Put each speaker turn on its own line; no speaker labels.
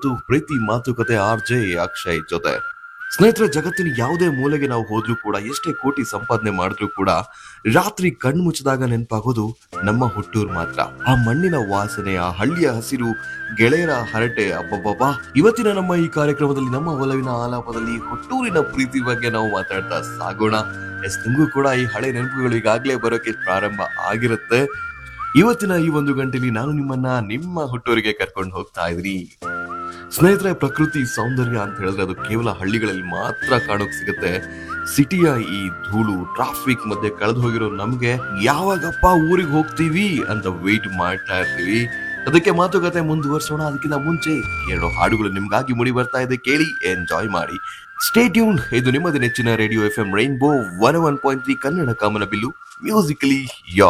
ಇವತ್ತು ಪ್ರೀತಿ ಮಾತುಕತೆ R J Akshay ಜೊತೆ ಸ್ನೇಹಿತರೆ ಜಗತ್ತಿನ ಯಾವುದೇ ಮೂಲೆಗೆ ನಾವು ಹೋದ್ರೂ ಕೂಡ ಎಷ್ಟೇ ಕೋಟಿ ಸಂಪಾದನೆ ಮಾಡಿದ್ರೂ ಕೂಡ ರಾತ್ರಿ ಕಣ್ಣು ಮುಚ್ಚಿದಾಗ ನೆನಪಾಗೋದು ನಮ್ಮ ಹುಟ್ಟೂರು ಮಾತ್ರ ಆ ಮಣ್ಣಿನ ವಾಸನೆ ಆ ಹಳ್ಳಿಯ ಹಸಿರು ಗೆಳೆಯರ ಹರಟೆ ಅಬ್ಬಬ್ಬಬ್ಬಾ ಇವತ್ತಿನ ನಮ್ಮ ಈ ಕಾರ್ಯಕ್ರಮದಲ್ಲಿ ನಮ್ಮ ಒಲವಿನ ಆಲಾಪದಲ್ಲಿ ಹುಟ್ಟೂರಿನ ಪ್ರೀತಿ ಬಗ್ಗೆ ನಾವು ಮಾತಾಡ್ತಾ ಸಾಗೋಣ ಎಸ್ ನಿಮಗೂ ಕೂಡ ಈ ಹಳೆ ನೆನಪುಗಳು ಈಗಾಗಲೇ ಬರೋಕೆ ಪ್ರಾರಂಭ ಆಗಿರುತ್ತೆ ಇವತ್ತಿನ ಈ ಒಂದು ಗಂಟೆಲಿ ನಾನು ನಿಮ್ಮನ್ನ ನಿಮ್ಮ ಹುಟ್ಟೂರಿಗೆ ಕರ್ಕೊಂಡು ಹೋಗ್ತಾ ಇದ್ದೀನಿ ಸ್ನೇಹಿತರೆ ಪ್ರಕೃತಿ ಸೌಂದರ್ಯ ಅಂತ ಹೇಳಿದ್ರೆ ಅದು ಕೇವಲ ಹಳ್ಳಿಗಳಲ್ಲಿ ಮಾತ್ರ ಕಾಣೋಕ್ ಸಿಗುತ್ತೆ ಸಿಟಿಯ ಈ ಧೂಳು ಟ್ರಾಫಿಕ್ ಮಧ್ಯೆ ಕಳೆದು ಹೋಗಿರೋ ನಮ್ಗೆ ಯಾವಾಗಪ್ಪ ಊರಿಗೆ ಹೋಗ್ತೀವಿ ಅಂತ ವೆಯ್ಟ್ ಮಾಡ್ತಾ ಇರ್ತೀವಿ ಅದಕ್ಕೆ ಮಾತುಕತೆ ಮುಂದುವರ್ಸೋಣ ಅದಕ್ಕಿಂತ ಮುಂಚೆ ಎರಡು ಹಾಡುಗಳು ನಿಮ್ಗಾಗಿ ಮುಡಿ ಬರ್ತಾ ಇದೆ ಕೇಳಿ ಎಂಜಾಯ್ ಮಾಡಿ ಸ್ಟೇ ಟ್ಯೂನ್ ಇದು ನಿಮ್ಮದು ನೆಚ್ಚಿನ radio F M rainbow one one point three Kannada ಕಾಮನ ಬಿಲ್ಲು ಮ್ಯೂಸಿಕಲಿ ಯಾ